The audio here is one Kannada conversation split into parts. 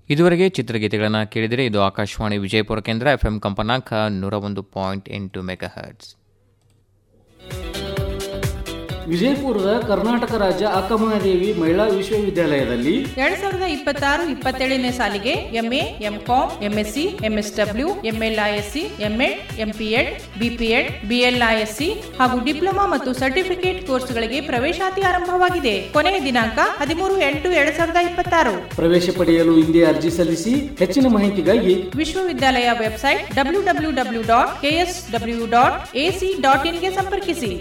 ಇದುವರೆಗೆ ಚಿತ್ರಗೀತೆಗಳನ್ನು ಕೇಳಿದರೆ ಇದು ಆಕಾಶವಾಣಿ ವಿಜಯಪುರ ಕೇಂದ್ರ ಎಫ್ ಎಂ ಕಂಪನಾಂಕ ನೂರ ಒಂದು ಪಾಯಿಂಟ್ ಎಂಟು ಮೆಗಾ ಹರ್ಟ್ಸ್ ವಿಜಯಪುರದ ಕರ್ನಾಟಕ ರಾಜ್ಯ ಅಕ್ಕಮಹಾದೇವಿ ಮಹಿಳಾ ವಿಶ್ವವಿದ್ಯಾಲಯದಲ್ಲಿ ಎರಡ್ ಸಾವಿರದ ಇಪ್ಪತ್ತಾರು ಇಪ್ಪತ್ತೇಳನೇ ಸಾಲಿಗೆ MA MCom MSc MSW MLISc MEd MPEd BPEd BLISc ಹಾಗೂ ಡಿಪ್ಲೊಮಾ ಮತ್ತು ಸರ್ಟಿಫಿಕೇಟ್ ಕೋರ್ಸ್ಗಳಿಗೆ ಪ್ರವೇಶಾತಿ ಆರಂಭವಾಗಿದೆ ಕೊನೆಯ ದಿನಾಂಕ ಹದಿಮೂರು ಎಂಟು ಎರಡ್ ಸಾವಿರದ ಇಪ್ಪತ್ತಾರು ಪ್ರವೇಶ ಪಡೆಯಲು ಹಿಂದೆ ಅರ್ಜಿ ಸಲ್ಲಿಸಿ ಹೆಚ್ಚಿನ ಮಾಹಿತಿಗಾಗಿ ವಿಶ್ವವಿದ್ಯಾಲಯ website W W W dot KS W dot AC dot ಇನ್ಗೆ ಸಂಪರ್ಕಿಸಿ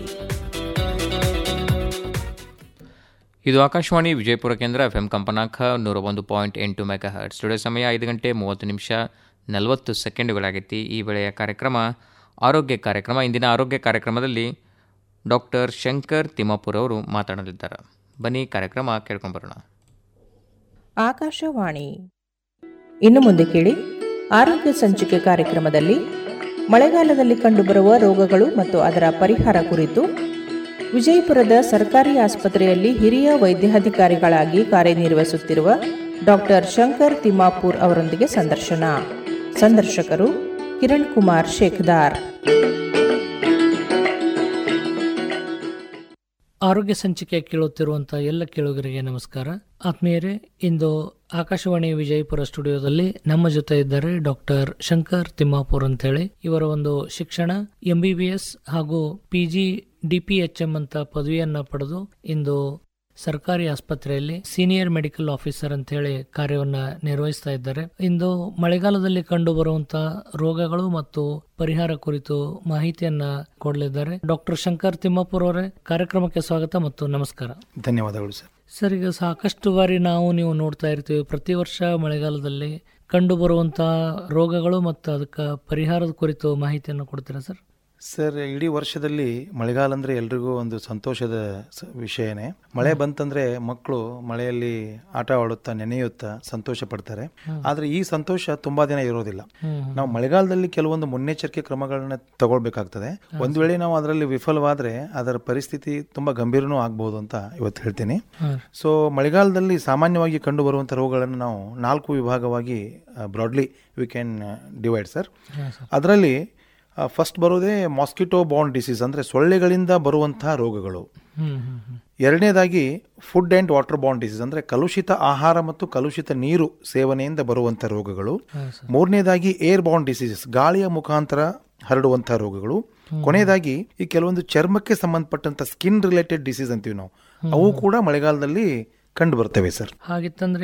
ಇದು ಆಕಾಶವಾಣಿ ವಿಜಯಪುರ ಕೇಂದ್ರ ಎಫ್ ಎಂ ಕಂಪನಾಂಕ ನೂರ ಒಂದು ಪಾಯಿಂಟ್ ಎಂಟು ಮೆಗಾ ಹರ್ಟ್ಸ್ ಸ್ಟುಡಿಯೋ ಸಮಯ ಐದು ಗಂಟೆ ಮೂವತ್ತು ನಿಮಿಷ ನಲವತ್ತು ಸೆಕೆಂಡುಗಳಾಗೈತಿ ಈ ವೇಳೆಯ ಕಾರ್ಯಕ್ರಮ ಆರೋಗ್ಯ ಕಾರ್ಯಕ್ರಮ ಇಂದಿನ ಆರೋಗ್ಯ ಕಾರ್ಯಕ್ರಮದಲ್ಲಿ ಡಾಕ್ಟರ್ ಶಂಕರ್ ತಿಮ್ಮಾಪುರ್ ಅವರು ಮಾತನಾಡಲಿದ್ದಾರೆ ಬನ್ನಿ ಕಾರ್ಯಕ್ರಮ ಕೇಳ್ಕೊಂಡು ಬರೋಣ ಆಕಾಶವಾಣಿ ಇನ್ನು ಮುಂದೆ ಕೇಳಿ ಆರೋಗ್ಯ ಸಂಚಿಕೆ ಕಾರ್ಯಕ್ರಮದಲ್ಲಿ ಮಳೆಗಾಲದಲ್ಲಿ ಕಂಡುಬರುವ ರೋಗಗಳು ಮತ್ತು ಅದರ ಪರಿಹಾರ ಕುರಿತು ವಿಜಯಪುರದ ಸರ್ಕಾರಿ ಆಸ್ಪತ್ರೆಯಲ್ಲಿ ಹಿರಿಯ ವೈದ್ಯಾಧಿಕಾರಿಗಳಾಗಿ ಕಾರ್ಯನಿರ್ವಹಿಸುತ್ತಿರುವ ಡಾಕ್ಟರ್ ಶಂಕರ್ ತಿಮ್ಮಾಪುರ್ ಅವರೊಂದಿಗೆ ಸಂದರ್ಶನ ಸಂದರ್ಶಕರು ಕಿರಣ್ ಕುಮಾರ್ ಶೇಖದಾರ್ ಆರೋಗ್ಯ ಸಂಚಿಕೆ ಕೇಳುತ್ತಿರುವಂತಹ ಎಲ್ಲ ಕೇಳುಗರಿಗೆ ನಮಸ್ಕಾರ ಆತ್ಮೀಯರೇ ಇಂದು ಆಕಾಶವಾಣಿ ವಿಜಯಪುರ ಸ್ಟುಡಿಯೋದಲ್ಲಿ ನಮ್ಮ ಜೊತೆ ಇದ್ದಾರೆ ಡಾಕ್ಟರ್ ಶಂಕರ್ ತಿಮ್ಮಾಪುರ್ ಅಂತ ಹೇಳಿ ಇವರ ಒಂದು ಶಿಕ್ಷಣ ಎಂ ಬಿ ಬಿ ಎಸ್ ಹಾಗೂ P G D P H M ಅಂತ ಪದವಿಯನ್ನ ಪಡೆದು ಇಂದು ಸರ್ಕಾರಿ ಆಸ್ಪತ್ರೆಯಲ್ಲಿ ಸೀನಿಯರ್ ಮೆಡಿಕಲ್ ಆಫೀಸರ್ ಅಂತ ಹೇಳಿ ಕಾರ್ಯವನ್ನ ನಿರ್ವಹಿಸ್ತಾ ಇದ್ದಾರೆ ಇಂದು ಮಳೆಗಾಲದಲ್ಲಿ ಕಂಡು ಬರುವಂತಹ ರೋಗಗಳು ಮತ್ತು ಪರಿಹಾರ ಕುರಿತು ಮಾಹಿತಿಯನ್ನ ಕೊಡಲಿದ್ದಾರೆ ಡಾಕ್ಟರ್ ಶಂಕರ್ ತಿಮ್ಮಾಪುರ್ ಅವರೇ ಕಾರ್ಯಕ್ರಮಕ್ಕೆ ಸ್ವಾಗತ ಮತ್ತು ನಮಸ್ಕಾರ ಧನ್ಯವಾದಗಳು ಸರ್ ಸರ್ ಈಗ ಸಾಕಷ್ಟು ಬಾರಿ ನಾವು ನೀವು ನೋಡ್ತಾ ಇರ್ತೀವಿ ಪ್ರತಿ ವರ್ಷ ಮಳೆಗಾಲದಲ್ಲಿ ಕಂಡು ಬರುವಂತಹ ರೋಗಗಳು ಮತ್ತು ಅದಕ್ಕೆ ಪರಿಹಾರದ ಕುರಿತು ಮಾಹಿತಿಯನ್ನು ಕೊಡ್ತೀರಾ ಸರ್ ಸರ್ ಇಡೀ ವರ್ಷದಲ್ಲಿ ಮಳೆಗಾಲ ಅಂದರೆ ಎಲ್ರಿಗೂ ಒಂದು ಸಂತೋಷದ ಸ- ವಿಷಯನೇ ಮಳೆ ಬಂತಂದ್ರೆ ಮಕ್ಕಳು ಮಳೆಯಲ್ಲಿ ಆಟ ಆಡುತ್ತಾ ನೆನೆಯುತ್ತಾ ಸಂತೋಷ ಪಡ್ತಾರೆ ಆದರೆ ಈ ಸಂತೋಷ ತುಂಬಾ ದಿನ ಇರೋದಿಲ್ಲ ನಾವು ಮಳೆಗಾಲದಲ್ಲಿ ಕೆಲವೊಂದು ಮುನ್ನೆಚ್ಚರಿಕೆ ಕ್ರಮಗಳನ್ನ ತಗೊಳ್ಬೇಕಾಗ್ತದೆ ಒಂದು ವೇಳೆ ನಾವು ಅದರಲ್ಲಿ ವಿಫಲವಾದ್ರೆ ಅದರ ಪರಿಸ್ಥಿತಿ ತುಂಬಾ ಗಂಭೀರನೂ ಆಗ್ಬಹುದು ಅಂತ ಇವತ್ತು ಹೇಳ್ತೀನಿ ಸೊ ಮಳೆಗಾಲದಲ್ಲಿ ಸಾಮಾನ್ಯವಾಗಿ ಕಂಡು ಬರುವಂಥ ರೋಗಗಳನ್ನು ನಾವು ನಾಲ್ಕು ವಿಭಾಗವಾಗಿ broadly we can divide sir ಅದರಲ್ಲಿ ಫಸ್ಟ್ ಬರೋದೇ ಮಾಸ್ಕಿಟೋ ಬಾಂಡ್ ಡಿಸೀಸ್ ಅಂದರೆ ಸೊಳ್ಳೆಗಳಿಂದ ಬರುವಂತಹ ರೋಗಗಳು ಹ್ಮ್ ಹ್ಮ್ ಹ್ಮ್ ಎರಡನೇದಾಗಿ ಫುಡ್ ಆ್ಯಂಡ್ ವಾಟರ್ ಬಾಂಡ್ ಡಿಸೀಸ್ ಅಂದರೆ ಕಲುಷಿತ ಆಹಾರ ಮತ್ತು ಕಲುಷಿತ ನೀರು ಸೇವನೆಯಿಂದ ಬರುವಂಥ ರೋಗಗಳು ಮೂರನೇದಾಗಿ ಏರ್ ಬಾಂಡ್ ಡಿಸೀಸಸ್ ಗಾಳಿಯ ಮುಖಾಂತರ ಹರಡುವಂಥ ರೋಗಗಳು ಕೊನೆಯದಾಗಿ ಈ ಕೆಲವೊಂದು ಚರ್ಮಕ್ಕೆ ಸಂಬಂಧಪಟ್ಟಂತ ಸ್ಕಿನ್ ರಿಲೇಟೆಡ್ ಡಿಸೀಸ್ ಅಂತೀವಿ ನಾವು ಅವು ಕೂಡ ಮಳೆಗಾಲದಲ್ಲಿ ಕಂಡು ಬರ್ತವೆ ಸರ್ ಹಾಗಿತ್ತಂದ್ರೆ